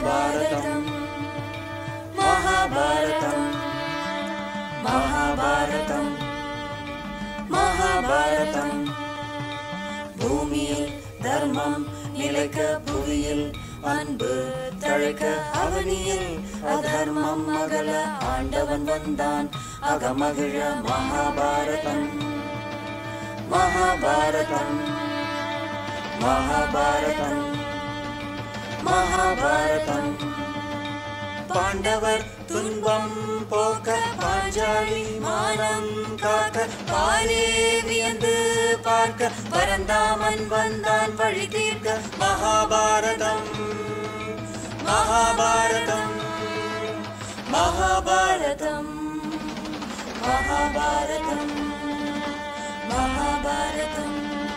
மகாபாரதம் மகாபாரதம் மகாபாரதம் மகாபாரதம் பூமியில் தர்மம் நிலைக்க புவியில் அன்பு தழைக்க அவனியில் அதர்மம் அகல ஆண்டவன் வந்தான் அகமகிழ மகாபாரதம் மகாபாரதம் மகாபாரதம் மகாபாரதம் பாண்டவர் துன்பம் போக்க பாஞ்சாலி மானம் காக்க பாரே வியந்து பார்க்க பரந்தாமன் வந்தான் வழி தீர்க்க மகாபாரதம் மகாபாரதம் மகாபாரதம் மகாபாரதம் மகாபாரதம்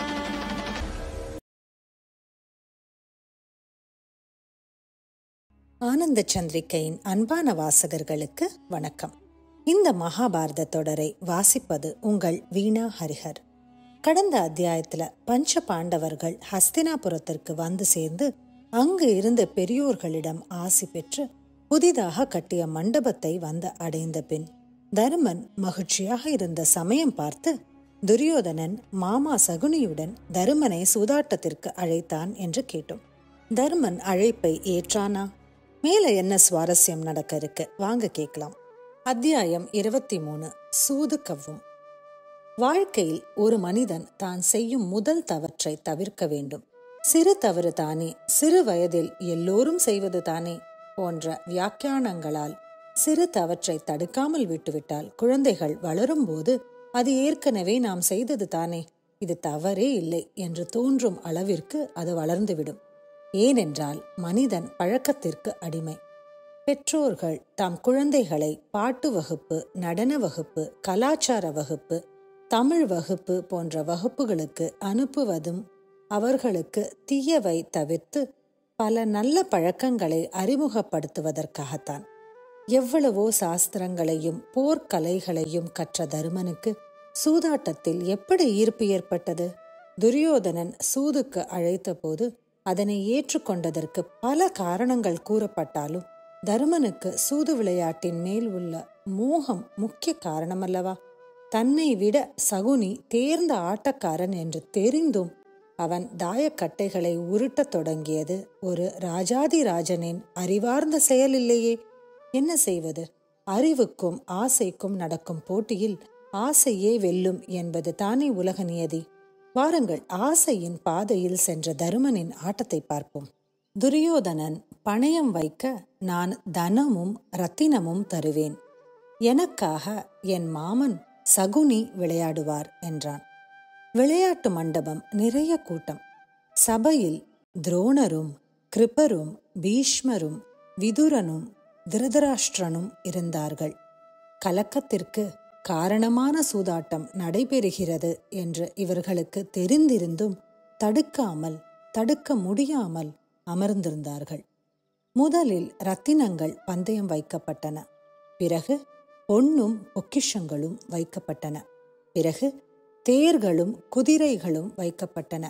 ஆனந்த சந்திரிகையின் அன்பான வாசகர்களுக்கு வணக்கம் இந்த மகாபாரத தொடரை வாசிப்பது உங்கள் வீணா ஹரிஹர் கடந்த அத்தியாயத்துல பஞ்ச பாண்டவர்கள் ஹஸ்தினாபுரத்திற்கு வந்து சேர்ந்து அங்கு இருந்த பெரியோர்களிடம் ஆசி பெற்று புதிதாக கட்டிய மண்டபத்தை வந்து அடைந்த பின் தருமன் மகிழ்ச்சியாக இருந்த சமயம் பார்த்து துரியோதனன் மாமா சகுனியுடன் தருமனை சூதாட்டத்திற்கு அழைத்தான் என்று கேட்டோம் தர்மன் அழைப்பை ஏற்றானா மேல என்ன சுவாரஸ்யம் நடக்க இருக்கு வாங்க கேட்கலாம் அத்தியாயம் இருபத்தி மூணு சூது கவ்வும் வாழ்க்கையில் ஒரு மனிதன் தான் செய்யும் முதல் தவற்றை தவிர்க்க வேண்டும் சிறு தவறு தானே சிறு வயதில் எல்லோரும் செய்வது தானே போன்ற வியாக்கியானங்களால் சிறு தவற்றை தடுக்காமல் விட்டுவிட்டால் குழந்தைகள் வளரும்போது அது ஏற்கனவே நாம் செய்தது தானே இது தவறே இல்லை என்று தோன்றும் அளவிற்கு அது வளர்ந்துவிடும் ஏனென்றால் மனிதன் பழக்கத்திற்கு அடிமை பெற்றோர்கள் தம் குழந்தைகளை பாட்டு வகுப்பு நடன வகுப்பு கலாச்சார வகுப்பு தமிழ் வகுப்பு போன்ற வகுப்புகளுக்கு அனுப்புவதும் அவர்களுக்கு தீயவை தவிர்த்து பல நல்ல பழக்கங்களை அறிமுகப்படுத்துவதற்காகத்தான் எவ்வளவோ சாஸ்திரங்களையும் போர்க்கலைகளையும் கற்ற தருமனுக்கு சூதாட்டத்தில் எப்படி ஈர்ப்பு ஏற்பட்டது துரியோதனன் சூதுக்கு அழைத்தபோது அதனை ஏற்றுக்கொண்டதற்கு பல காரணங்கள் கூறப்பட்டாலும் தருமனுக்கு சூது விளையாட்டின் மேல் உள்ள மோகம் முக்கிய காரணமல்லவா தன்னை விட சகுனி தேர்ந்த ஆட்டக்காரன் என்று தெரிந்தும் அவன் தாயக்கட்டைகளை உருட்டத் தொடங்கியது ஒரு ராஜாதிராஜனின் அறிவார்ந்த செயல் இல்லையே என்ன செய்வது அறிவுக்கும் ஆசைக்கும் நடக்கும் போட்டியில் ஆசையே வெல்லும் என்பது தானே உலக நியதி வாருங்கள் ஆசையின் பாதையில் சென்ற தருமனின் ஆட்டத்தை பார்ப்போம் துரியோதனன் பணயம் வைக்க நான் தனமும் ரத்தினமும் தருவேன் எனக்காக என் மாமன் சகுனி விளையாடுவார் என்றான் விளையாட்டு மண்டபம் நிறைய கூட்டம் சபையில் துரோணரும் கிருபரும் பீஷ்மரும் விதுரனும் திருதராஷ்டிரனும் இருந்தார்கள் கலக்கத்திற்கு காரணமான சூதாட்டம் நடைபெறுகிறது என்று இவர்களுக்கு தெரிந்திருந்தும் தடுக்காமல் தடுக்க முடியாமல் அமர்ந்திருந்தார்கள் முதலில் ரத்தினங்கள் பந்தயம் வைக்கப்பட்டன பிறகு பொன்னும் பொக்கிஷங்களும் வைக்கப்பட்டன பிறகு தேர்களும் குதிரைகளும் வைக்கப்பட்டன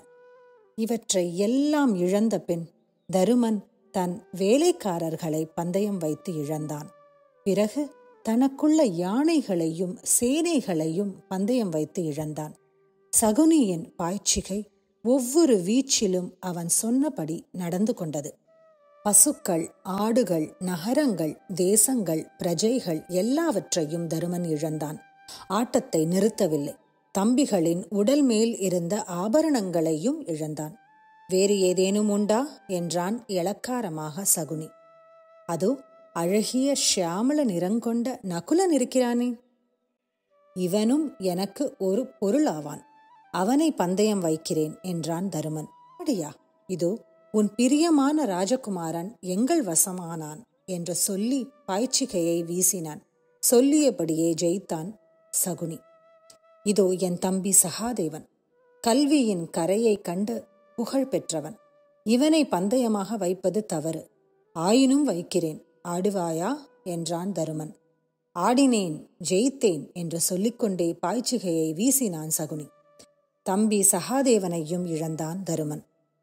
இவற்றை எல்லாம் இழந்த பின் தருமன் தன் வேலைக்காரர்களை பந்தயம் வைத்து இழந்தான் பிறகு தனக்குள்ள யானைகளையும் சேனைகளையும் பந்தயம் வைத்து இழந்தான் சகுனியின் பாய்ச்சிகை ஒவ்வொரு வீச்சிலும் அவன் சொன்னபடி நடந்து கொண்டது பசுக்கள் ஆடுகள் நகரங்கள் தேசங்கள் பிரஜைகள் எல்லாவற்றையும் தருமன் இழந்தான் ஆட்டத்தை நிறுத்தவில்லை தம்பிகளின் உடல் மேல் இருந்த ஆபரணங்களையும் இழந்தான் வேறு ஏதேனும் உண்டா என்றான் இளக்காரமாக சகுனி அதோ அழகிய ஷியாமள நிறங்கொண்ட நகுலன் இருக்கிறானே இவனும் எனக்கு ஒரு பொருளாவான் அவனை பந்தயம் வைக்கிறேன் என்றான் தருமன் அப்படியா இதோ உன் பிரியமான ராஜகுமாரன் எங்கள் வசமானான் என்று சொல்லி பாய்ச்சிகையை வீசினான் சொல்லியபடியே ஜெயித்தான் சகுனி இதோ என் தம்பி சகாதேவன் கல்வியின் கரையை கண்டு புகழ் பெற்றவன் இவனை பந்தயமாக வைப்பது தவறு ஆயினும் வைக்கிறேன் ஆடுவாயா என்றான் தருமன் ஆடினேன் ஜெயித்தேன் என்று சொல்லிக்கொண்டே பாய்ச்சிகையை வீசினான் சகுனி தம்பி சகாதேவனையும் இழந்தான் தருமன்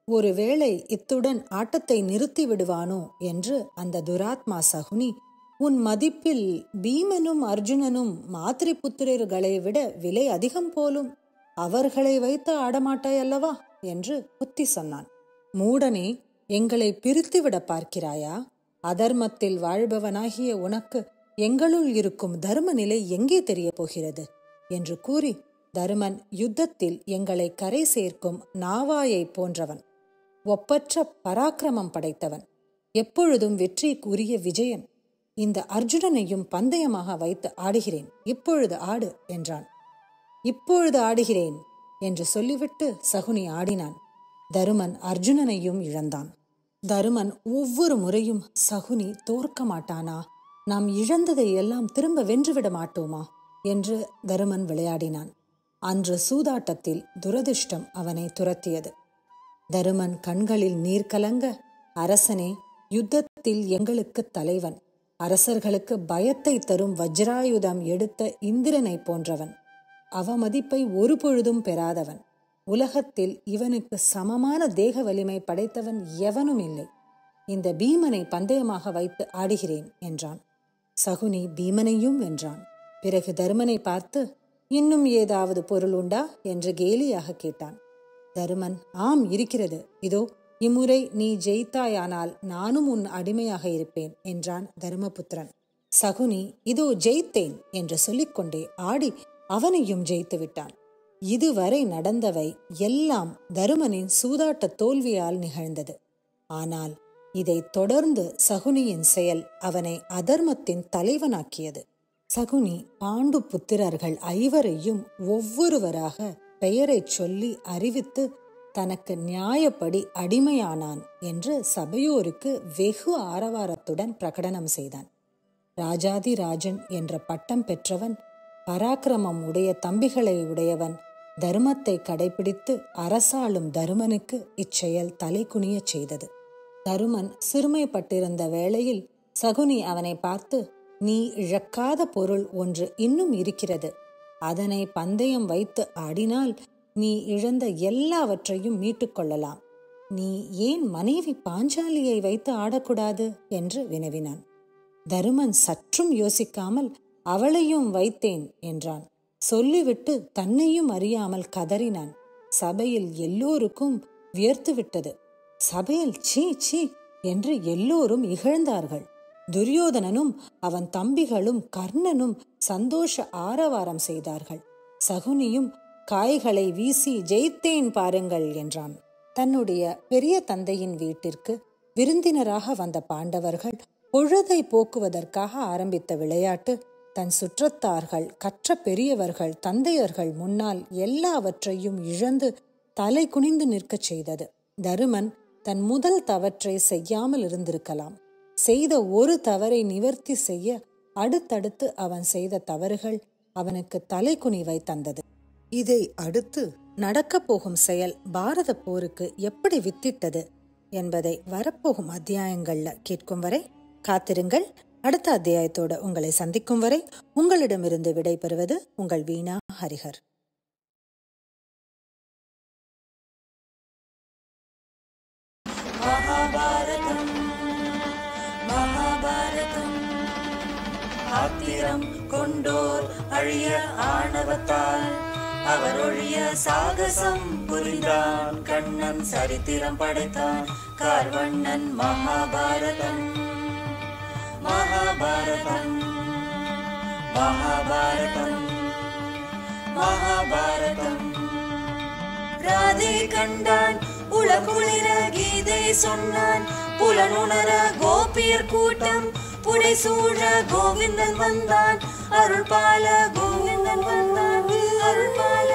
ஒருவேளை இத்துடன் ஆட்டத்தை நிறுத்தி விடுவானோ என்று அந்த துராத்மா சகுனி உன் மதிப்பில் பீமனும் அர்ஜுனனும் மாத்திரை புத்திரர்களை விட விலை அதிகம் போலும் அவர்களை வைத்து ஆடமாட்டாய் அல்லவா என்று புத்தி சொன்னான் மூடனே எங்களை பிரித்துவிட பார்க்கிறாயா அதர்மத்தில் வாழ்பவனாகிய உனக்கு எங்களுள் இருக்கும் தர்ம நிலை எங்கே தெரியப் போகிறது என்று கூறி தருமன் யுத்தத்தில் எங்களை கரை சேர்க்கும் நாவாயை போன்றவன் ஒப்பற்ற பராக்கிரமம் படைத்தவன் எப்பொழுதும் வெற்றிக்குரிய விஜயன் இந்த அர்ஜுனனையும் பந்தயமாக வைத்து ஆடுகிறேன் இப்பொழுது ஆடு என்றான் இப்பொழுது ஆடுகிறேன் என்று சொல்லிவிட்டு சகுனி ஆடினான் தருமன் அர்ஜுனனையும் இழந்தான் தருமன் ஒவ்வொரு முறையும் சகுனி தோற்க மாட்டானா நாம் இழந்ததை எல்லாம் திரும்ப வென்றுவிட மாட்டோமா என்று தருமன் விளையாடினான் அன்று சூதாட்டத்தில் துரதிர்ஷ்டம் அவனை துரத்தியது தருமன் கண்களில் நீர் கலங்க அரசனே யுத்தத்தில் எங்களுக்கு தலைவன் அரசர்களுக்கு பயத்தை தரும் வஜ்ராயுதம் எடுத்த இந்திரனை போன்றவன் அவமதிப்பை ஒரு பொழுதும் பெறாதவன் உலகத்தில் இவனுக்கு சமமான தேக வலிமை படைத்தவன் எவனும் இல்லை இந்த பீமனை பந்தயமாக வைத்து ஆடுகிறேன் என்றான் சகுனி பீமனையும் வென்றான் பிறகு தருமனை பார்த்து இன்னும் ஏதாவது பொருள் உண்டா என்று கேலியாக கேட்டான் தருமன் ஆம் இருக்கிறது இதோ இம்முறை நீ ஜெயித்தாயானால் நானும் உன் அடிமையாக இருப்பேன் என்றான் தருமபுத்திரன் சகுனி இதோ ஜெயித்தேன் என்று சொல்லிக்கொண்டே ஆடி அவனையும் ஜெயித்து விட்டான் இதுவரை நடந்தவை எல்லாம் தருமனின் சூதாட்ட தோல்வியால் நிகழ்ந்தது ஆனால் இதைத் தொடர்ந்து சகுனியின் செயல் அவனை அதர்மத்தின் தலைவனாக்கியது சகுனி பாண்டு புத்திரர்கள் ஐவரையும் ஒவ்வொருவராக பெயரைச் சொல்லி அறிவித்து தனக்கு நியாயப்படி அடிமையானான் என்று சபையோருக்கு வெகு ஆரவாரத்துடன் பிரகடனம் செய்தான் ராஜாதி ராஜன் என்ற பட்டம் பெற்றவன் பராக்கிரமம் உடைய தம்பிகளை உடையவன் தர்மத்தை கடைபிடித்து அரசாளும் தருமனுக்கு இச்செயல் தலைகுனியச் செய்தது தருமன் சிறுமைப்பட்டிருந்த வேளையில் சகுனி அவனை பார்த்து நீ இழக்காத பொருள் ஒன்று இன்னும் இருக்கிறது அதனை பந்தயம் வைத்து ஆடினால் நீ இழந்த எல்லாவற்றையும் மீட்டுக்கொள்ளலாம் நீ ஏன் மனைவி பாஞ்சாலியை வைத்து ஆடக்கூடாது என்று வினவினான் தருமன் சற்றும் யோசிக்காமல் அவளையும் வைத்தேன் என்றான் சொல்லிவிட்டு தன்னையும் அறியாமல் கதறினான் சபையில் எல்லோருக்கும் வியர்த்து விட்டது சபையில் சீ சீ என்று எல்லோரும் இகழ்ந்தார்கள் துரியோதனனும் அவன் தம்பிகளும் கர்ணனும் சந்தோஷ ஆரவாரம் செய்தார்கள் சகுனியும் காய்களை வீசி ஜெயித்தேன் பாருங்கள் என்றான் தன்னுடைய பெரிய தந்தையின் வீட்டிற்கு விருந்தினராக வந்த பாண்டவர்கள் பொழுதை போக்குவதற்காக ஆரம்பித்த விளையாட்டு தன் சுற்றத்தார்கள் கற்ற பெரியவர்கள் தந்தையர்கள் முன்னால் எல்லாவற்றையும் இழந்து தலை குனிந்து நிற்கச் செய்தது தருமன் தன் முதல் தவற்றை செய்யாமல் இருந்திருக்கலாம் செய்த ஒரு தவறை நிவர்த்தி செய்ய அடுத்தடுத்து அவன் செய்த தவறுகள் அவனுக்கு தலைக்குனிவை தந்தது இதை அடுத்து நடக்கப் போகும் செயல் பாரத போருக்கு எப்படி வித்திட்டது என்பதை வரப்போகும் அத்தியாயங்கள்ல கேட்கும் வரை காத்திருங்கள் அடுத்த அத்தியாயத்தோட உங்களை சந்திக்கும் வரை உங்களிடமிருந்து விடைபெறுவது உங்கள் வீணா ஹரிஹர் மகாபாரதம் மகாபாரதம் ஆத்திரம் கொண்டோர் அழிய ஆணவத்தால் அவர் ஒழிய சாகசம் புரிந்தான் கண்ணன் சரித்திரம் படைத்தான் கார்வண்ணன் மகாபாரதம் மகாபாரதம் மகாபாரதம் மகாபாரதம் ராதை கண்டான் உளகுளிர கீதை சொன்னான் புலனுணர கோபியர் கூட்டம் புடை சூழ கோவிந்தன் வந்தான் அருள் பால கோவிந்தன் வந்தான் அருள் பால